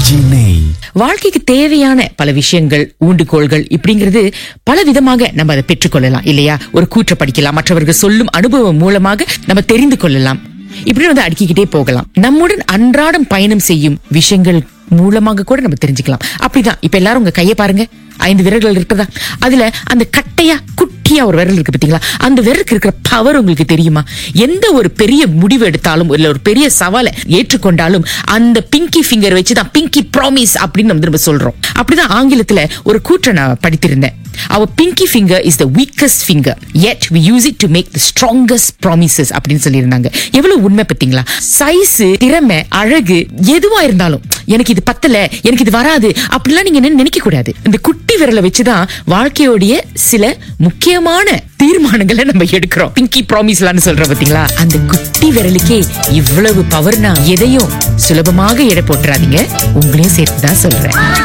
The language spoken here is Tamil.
இறைச்சி நெய் வாழ்க்கைக்கு தேவையான பல விஷயங்கள் ஊண்டுகோள்கள் இப்படிங்கிறது பல விதமாக நம்ம அதை பெற்றுக்கொள்ளலாம் இல்லையா ஒரு கூற்ற படிக்கலாம் மற்றவர்கள் சொல்லும் அனுபவம் மூலமாக நம்ம தெரிந்து கொள்ளலாம் இப்படி வந்து அடுக்கிக்கிட்டே போகலாம் நம்முடன் அன்றாடம் பயணம் செய்யும் விஷயங்கள் மூலமாக கூட நம்ம தெரிஞ்சுக்கலாம் அப்படிதான் இப்ப எல்லாரும் உங்க கையை பாருங்க ஐந்து விரல்கள் இருக்குதா அதுல அந்த கட்டையா குட்டியா ஒரு விரல் இருக்கு பாத்தீங்களா அந்த விரலுக்கு இருக்கிற பவர் உங்களுக்கு தெரியுமா எந்த ஒரு பெரிய முடிவு எடுத்தாலும் இல்ல ஒரு பெரிய சவாலை ஏற்றுக்கொண்டாலும் அந்த பிங்கி ஃபிங்கர் வச்சுதான் பிங்கி ப்ராமிஸ் அப்படின்னு வந்து நம்ம சொல்றோம் அப்படிதான் ஆங்கிலத்துல ஒரு கூற்றை நான் படித்திருந்தேன் our pinky finger is the weakest finger yet we use it to make the strongest promises அப்படின்னு சொல்லியிருந்தாங்க எவ்வளவு உண்மை பார்த்தீங்களா சைஸ் திறமை அழகு எதுவா இருந்தாலும் எனக்கு இது பத்தல எனக்கு இது வராது அப்படிலாம் நீங்க என்ன நினைக்க கூடாது இந்த குட்டி விரலை வச்சுதான் வாழ்க்கையோடைய சில முக்கியமான தீர்மானங்களை நம்ம எடுக்கிறோம் பிங்கி ப்ராமிஸ்லான்னு சொல்ற பாத்தீங்களா அந்த குட்டி விரலுக்கே இவ்வளவு பவர்னா எதையும் சுலபமாக எடை போட்டுறாதீங்க உங்களையும் சேர்த்து தான் சொல்றேன்